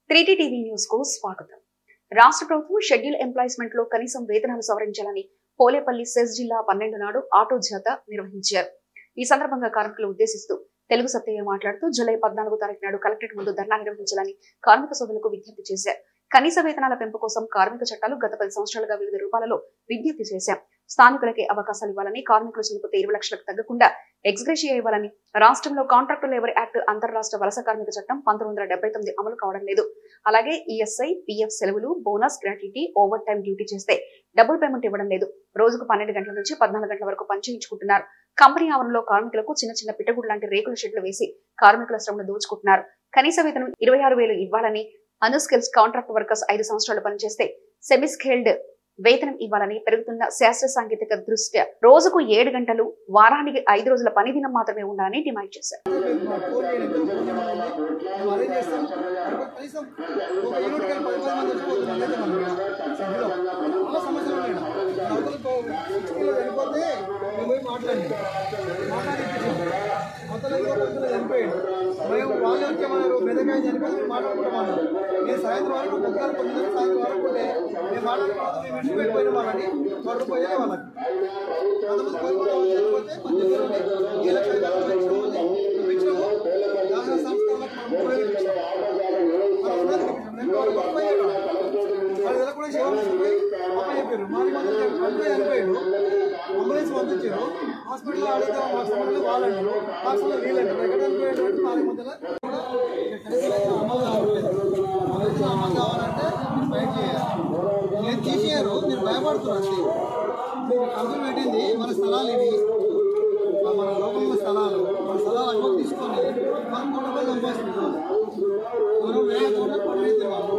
త్రీటీ TV news కు స్వాగతం రాష్ట్ర ప్రభుత్వం షెడ్యూల్ ఎంప్లాయ్మెంట్ లో కనీసం వేతనాలు సవరించాలని పోలేపల్లి సెస్ జిల్లా పన్నెండు నాడు ఆటో జాత నిర్వహించారు ఈ సందర్భంగా కార్మికులు ఉద్దేశిస్తూ తెలుగు సత్యయ్య మాట్లాడుతూ జూలై పద్నాలుగు తారీఖు నాడు కలెక్టరేట్ ముందు ధర్నా నిర్వహించాలని కార్మిక సోదరులకు విజ్ఞప్తి చేశారు కనీస వేతనాల పెంపు కోసం కార్మిక చట్టాలు గత పది సంవత్సరాలుగా వివిధ రూపాలలో విజ్ఞప్తి చేశాం స్థానికులకే అవకాశాలు ఇవ్వాలని కార్మికులు చనిపోతే ఇరవై లక్షలకు తగ్గకుండా ఎక్స్గ్రేషియా ఇవ్వాలని రాష్ట్రంలో కాంట్రాక్ట్ లేబర్ యాక్ట్ అంతర్రాష్ట్ర వలస కార్మిక చట్టం పంతొమ్మిది వందల డెబ్బై తొమ్మిది అమలు కావడం లేదు అలాగే ఈఎస్ఐ పిఎఫ్ సెలవులు bonus gratuity over time duty చేస్తే డబుల్ పేమెంట్ ఇవ్వడం లేదు రోజుకు పన్నెండు గంటల నుంచి పద్నాలుగు గంటల వరకు పనిచేయించుకుంటున్నారు కంపెనీ ఆవరణలో కార్మికులకు చిన్న చిన్న పిట్టగుడు లాంటి రేకుల షెడ్లు వేసి కార్మికుల శ్రమను దోచుకుంటున్నారు కనీస వేతనం ఇరవై ఆరు వేలు ఇవ్వాలని అనుస్కిల్స్ కాంట్రాక్ట్ వర్కర్స్ ఐదు సంవత్సరాలు పనిచేస్తే సెమీ స్కేల్డ్ వేతనం ఇవ్వాలని పెరుగుతున్న శాస్త్ర సాంకేతిక దృష్ట్యా రోజుకు ఏడు గంటలు వారానికి ఐదు రోజుల పని దినం మాత్రమే ఉండాలని డిమాండ్ చేశారు ఫోన్ చేయండి ఫోన్ చేయమనండి మేము అరేంజ్ చేస్తాం కాబట్టి కనీసం ఒక యూనిట్ కానీ పది పది మంది వచ్చిపోతున్నారు అయితే మనకి సభ్యులు చాలా సమస్యలు ఉన్నాయి అవతలకు సిక్స్టీలో వెళ్ళిపోతే మేము పోయి మాట్లాడి మాట్లాడిపించాం అవతల అవతల చనిపోయాడు మేము వాళ్ళు వచ్చేమన్నారు మెదకాయ చనిపోయి మేము మాట్లాడుకుంటామన్నారు నేను సాయంత్రం వరకు పొద్దుగాల పొద్దున్న సాయంత్రం వరకు ఉంటే మేము మాట్లాడుకుంటే మేము విడిచిపెట్టిపోయిన వాళ్ళని వాళ్ళు పోయే వాళ్ళకి అంతమంది కోరుకుంటే వాళ్ళు చనిపోతే మంచి జరుగుతుంది ఈ లక్షల ఇచ్చినాము గ్రామీణ సంస్థలకు మనం మూడు వేలు ఇచ్చినాం. మనం ఉన్నది రెండు వాళ్ళు ముప్పై ఏడు. వాళ్ళు ఇలా కూడా సేవ చేసిపోయి ముప్పై చెప్పారు మాది మంది రెండు చనిపోయాడు అంబులెన్స్ పంపించారు హాస్పిటల్లో అడిగితే హాస్పిటల్లో వాళ్ళు అంటారు హాస్పిటల్లో వీళ్ళు అంటారు ఎక్కడ చనిపోయాడు అంటే మాది మధ్యలో అమలు కావట్లేదు అమలు అమలు కావాలంటే మీరు ఫైట్ చేయాలి నేను తీసేయరు నేను భయపడుతున్నాను అంతే మీకు కంపెనీ పెట్టింది మన స్థలాలు ఇవి మన లోకంలో స్థలాలు మన స్థలాలు అక్కడ తీసుకొని మన కోట్ల రూపాయలు సంపాదిస్తున్నాం మనం వేల కోట్ల పని వాళ్ళు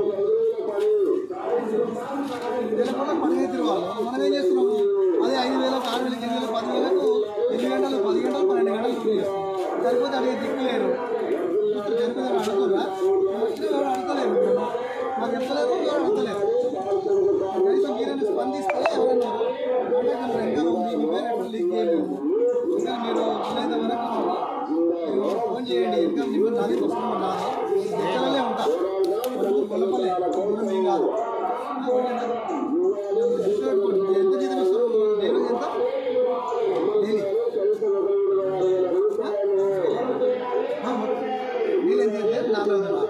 వేల కోట్ల పని వాళ్ళు మనం ఏం చేస్తున్నాము అదే ఐదు వేలకు ఆరు వేలకు ఎనిమిది వేలకు పది వేలకు ఎనిమిది గంటలు పది గంటలు పన్నెండు గంటలు పని చేస్తాం సరిపోతే అడిగే దిక్కు లేరు ఇప్పుడు జరిపోతే అడుగుతున్నా వచ్చిన ఎవరు అడగలేరు ఇప్పుడు మాకు ఎత్తలేరు ఎవరు అడగలేరు కనీసం మీరైనా స్పందిస్తే ఎవరన్నా అంటే ఇక్కడ ఇంకా ఉంది మీ పేరు ఎట్లా లీక్ చేయలేదు ఇంకా మీరు వీలైనంత వరకు మీరు ఫోన్ చేయండి ఇంకా మీకు నాది వస్తున్నాం నాది ఎక్కడలే ఉంటా మనకు కొలపలే దూరం ఏం కాదు దృష్టి పెట్టుకోండి మీరు ఎంత జీతం ఇస్తారు డైలీ ఎంత డైలీ డైలీ ఎంత అంటే నాలుగు వందల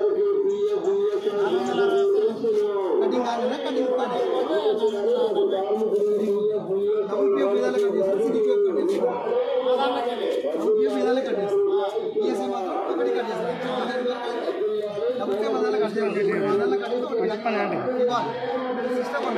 కటింగ్ కాగానే కటింగ్ కానీ డబుల్ పిఎఫ్ విధాలు కట్ చేస్తారు సిటీ పిఎఫ్ కట్ చేస్తారు డబుల్ పిఎఫ్ విధాలు కట్ చేస్తారు ఈఎస్ఐ మాత్రం ఒకటి కట్ చేస్తారు డబుల్ పిఎఫ్ విధాలు కట్ చేయాలి విధాలు కట్ చేస్తే ఒకటి ఇవ్వాలి సిస్టమ్